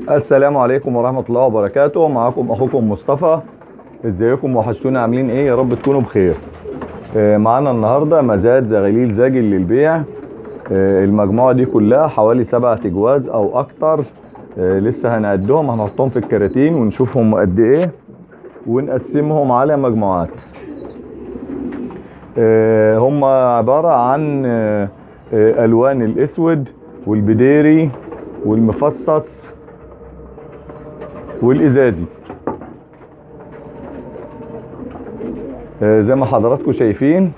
السلام عليكم ورحمة الله وبركاته معاكم أخوكم مصطفى ازيكم وحشتونا عاملين ايه يا رب تكونوا بخير آه، معانا النهاردة مزاد زغاليل زاجل للبيع آه، المجموعة دي كلها حوالي سبعة تجواز أو أكتر آه، لسه هنعدهم هنحطهم في الكراتين ونشوفهم قد ايه ونقسمهم على مجموعات آه، هم عبارة عن آه، آه، ألوان الأسود والبديري والمفصص والإزازي آه، زي ما حضراتكم شايفين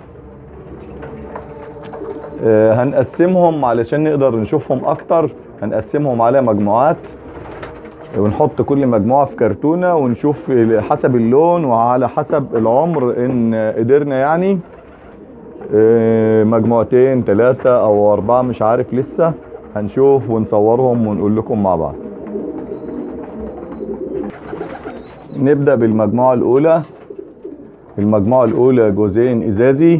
آه، هنقسمهم علشان نقدر نشوفهم أكتر هنقسمهم على مجموعات ونحط كل مجموعة في كرتونة ونشوف حسب اللون وعلى حسب العمر إن قدرنا يعني آه، مجموعتين ثلاثة أو أربعة مش عارف لسه هنشوف ونصورهم ونقول لكم مع بعض نبدأ بالمجموعة الأولى المجموعة الأولى جوزين إزازي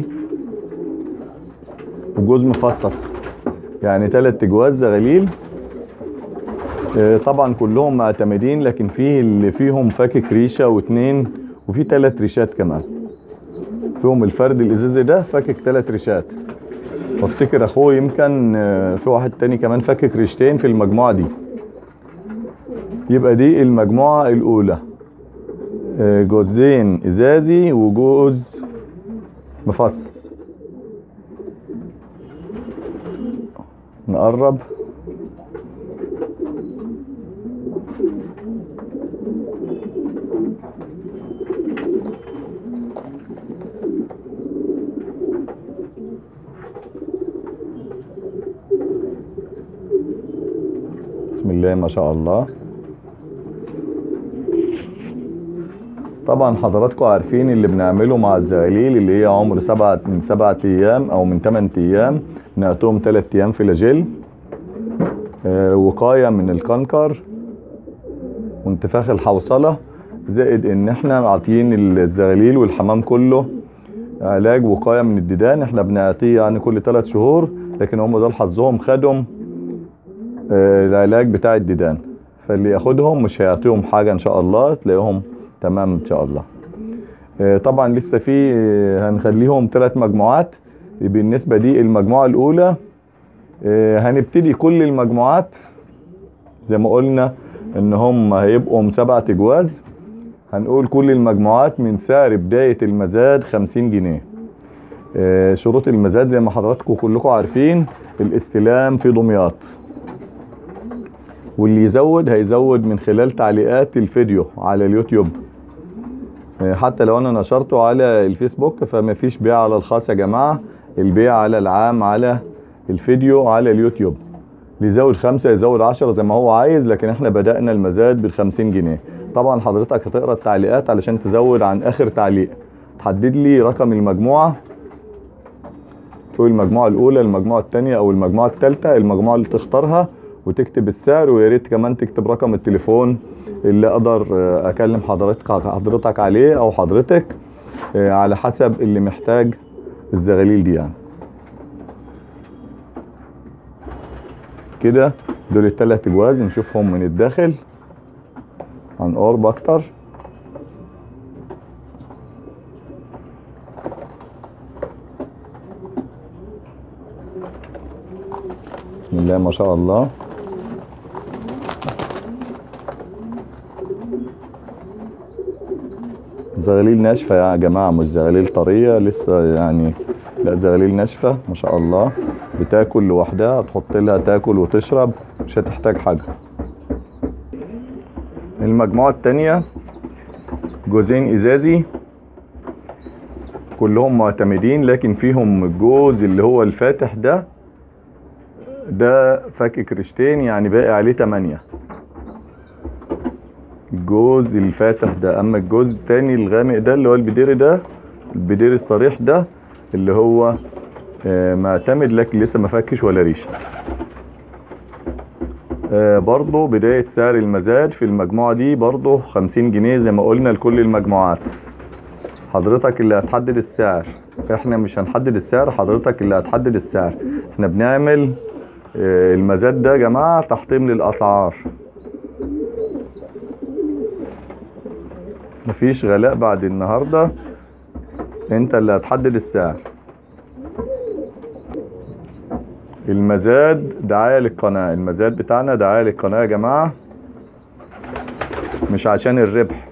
وجوز مفصص يعني تلات أجواز زغاليل آه، طبعا كلهم معتمدين لكن فيه اللي فيهم فاكك ريشة واتنين وفي تلات ريشات كمان فيهم الفرد الإزازي ده فاكك تلات ريشات وافتكر اخوه يمكن آه، في واحد تاني كمان فاكك ريشتين في المجموعة دي يبقى دي المجموعة الأولى آه، جوزين إزازي وجوز مفصص نقرب بسم الله ما شاء الله طبعا حضراتكم عارفين اللي بنعمله مع الزغاليل اللي هي عمر سبعة من سبعة ايام او من ثمان ايام نقطهم ثلاث ايام فلاجيل آه وقاية من الكنكر وانتفاخ الحوصلة زائد ان احنا عاطيين الزغاليل والحمام كله علاج وقاية من الديدان احنا بنعطيه يعني كل ثلاث شهور لكن هم دول حظهم خدهم آه، العلاج بتاع الديدان فاللي ياخدهم مش هيعطيهم حاجة ان شاء الله تلاقيهم تمام ان شاء الله آه، طبعا لسه في آه، هنخليهم ثلاث مجموعات بالنسبة دي المجموعة الأولى آه، هنبتدي كل المجموعات زي ما قلنا ان هم هيبقوا سبعة اجواز هنقول كل المجموعات من سعر بداية المزاد 50 جنيه آه، شروط المزاد زي ما حضراتكم كلكم عارفين الاستلام في دمياط واللي يزود هيزود من خلال تعليقات الفيديو على اليوتيوب آه، حتى لو انا نشرته على الفيسبوك فما فيش بيع على الخاص يا جماعة البيع على العام على الفيديو على اليوتيوب اللي يزود خمسة يزود عشرة زي ما هو عايز لكن احنا بدأنا المزاد بالخمسين جنيه طبعا حضرتك هتقرا التعليقات علشان تزود عن اخر تعليق تحدد لي رقم المجموعة تقول المجموعة الأولى المجموعة الثانية أو المجموعة الثالثة المجموعة اللي تختارها وتكتب السعر ويا ريت كمان تكتب رقم التليفون اللي أقدر آه، أكلم حضرتك حضرتك عليه أو حضرتك آه، على حسب اللي محتاج الزغاليل دي يعني كده دول التلات جواز نشوفهم من الداخل عن قرب اكتر بسم الله ما شاء الله زغاليل ناشفة يا جماعة مش زغاليل طرية لسه يعني لا زغاليل ناشفة ما شاء الله بتاكل لوحدها تحط لها تاكل وتشرب مش هتحتاج حاجة المجموعة التانية جوزين ازازي كلهم معتمدين لكن فيهم الجوز اللي هو الفاتح ده ده فاكك ريشتين يعني باقي عليه تمانية الجوز الفاتح ده اما الجوز التاني الغامق ده اللي هو البديري ده البديري الصريح ده اللي هو آه، معتمد لكن لسه ما فكش ولا ريشه آه، برضو بداية سعر المزاد في المجموعة دي برضو خمسين جنيه زي ما قلنا لكل المجموعات حضرتك اللي هتحدد السعر احنا مش هنحدد السعر حضرتك اللي هتحدد السعر احنا بنعمل آه، المزاد ده يا جماعة تحطيم للأسعار مفيش غلاء بعد النهارده انت اللي هتحدد السعر المزاد دعاية للقناة المزاد بتاعنا دعاية للقناة يا جماعة مش عشان الربح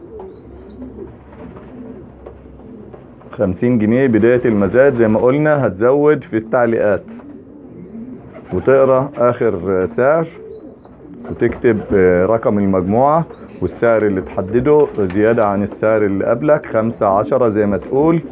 خمسين جنيه بداية المزاد زي ما قلنا هتزود في التعليقات وتقرا اخر سعر وتكتب رقم المجموعة والسعر اللي تحدده زيادة عن السعر اللي قبلك خمسة عشرة زي ما تقول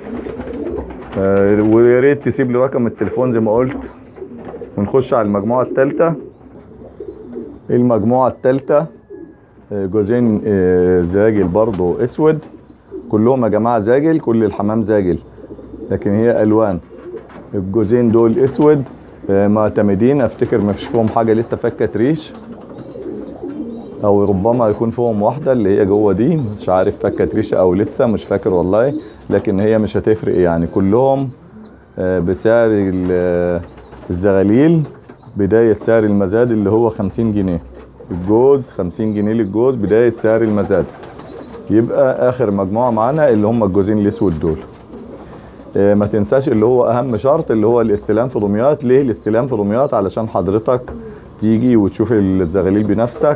آه، ويا ريت تسيب لي رقم التليفون زي ما قلت ونخش على المجموعة التالتة المجموعة التالتة آه، جوزين آه، زاجل برضو اسود كلهم يا جماعة زاجل كل الحمام زاجل لكن هي الوان الجوزين دول اسود آه، معتمدين افتكر ما فيش فيهم حاجة لسه فكت ريش او ربما يكون فيهم واحدة اللي هي جوه دي مش عارف فكت ريش او لسه مش فاكر والله لكن هي مش هتفرق يعني كلهم آه، بسعر ال- آه، الزغاليل بداية سعر المزاد اللي هو خمسين جنيه الجوز خمسين جنيه للجوز بداية سعر المزاد يبقى اخر مجموعة معانا اللي هم الجوزين الاسود دول آه، ما تنساش اللي هو اهم شرط اللي هو الاستلام في دمياط ليه الاستلام في دمياط علشان حضرتك تيجي وتشوف الزغاليل بنفسك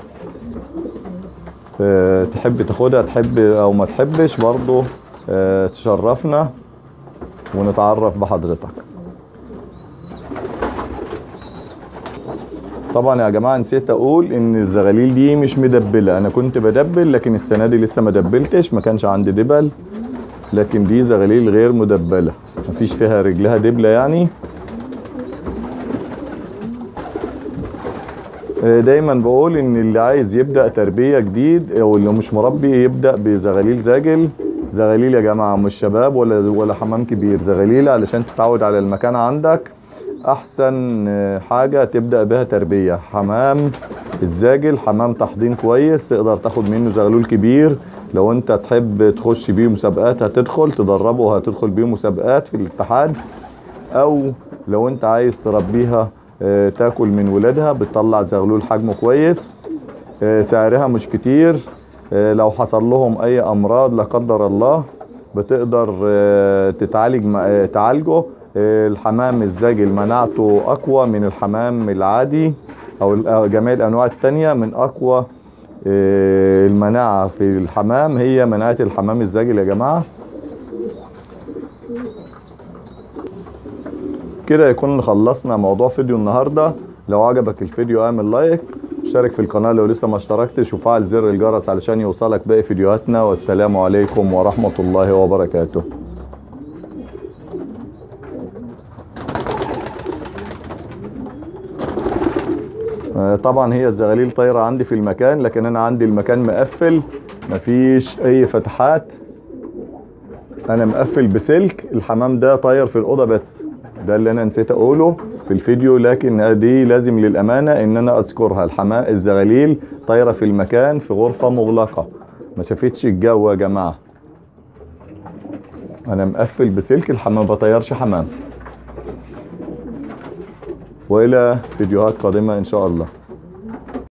آه، تحب تاخدها تحب او ما تحبش برضو آه، تشرفنا ونتعرف بحضرتك طبعا يا جماعه نسيت اقول ان الزغاليل دي مش مدبله انا كنت بدبل لكن السنه دي لسه ما دبلتش ما كانش عندي دبل لكن دي زغاليل غير مدبله مفيش فيها رجلها دبله يعني آه، دايما بقول ان اللي عايز يبدا تربيه جديد او اللي مش مربي يبدا بزغاليل زاجل زغاليل يا جماعه مش شباب ولا ولا حمام كبير زغاليل علشان تتعود على المكان عندك احسن آه، حاجه تبدا بها تربيه حمام الزاجل حمام تحضين كويس تقدر تاخد منه زغلول كبير لو انت تحب تخش بيه مسابقات هتدخل تدربه هتدخل بيه مسابقات في الاتحاد او لو انت عايز تربيها آه، تاكل من ولادها بتطلع زغلول حجمه كويس آه، سعرها مش كتير آه، لو حصل لهم اي امراض لا قدر الله بتقدر آه، تتعالج مع- آه، تعالجه آه، الحمام الزاجل مناعته اقوى من الحمام العادي او ال- أو جميع الانواع التانية من اقوى آه، المناعة في الحمام هي مناعة الحمام الزاجل يا جماعة كده يكون خلصنا موضوع فيديو النهارده لو عجبك الفيديو اعمل لايك اشترك في القناه لو لسه ما اشتركتش وفعل زر الجرس علشان يوصلك باقي فيديوهاتنا والسلام عليكم ورحمه الله وبركاته آه، طبعا هي الزغاليل طايره عندي في المكان لكن انا عندي المكان مقفل مفيش اي فتحات انا مقفل بسلك الحمام ده طاير في الاوضه بس ده اللي انا نسيت اقوله في الفيديو لكن دي لازم للامانه ان انا اذكرها الحمام الزغاليل طايره في المكان في غرفه مغلقه ما شافتش الجو يا جماعه انا مقفل بسلك الحمام ما بطيرش حمام والى فيديوهات قادمه ان شاء الله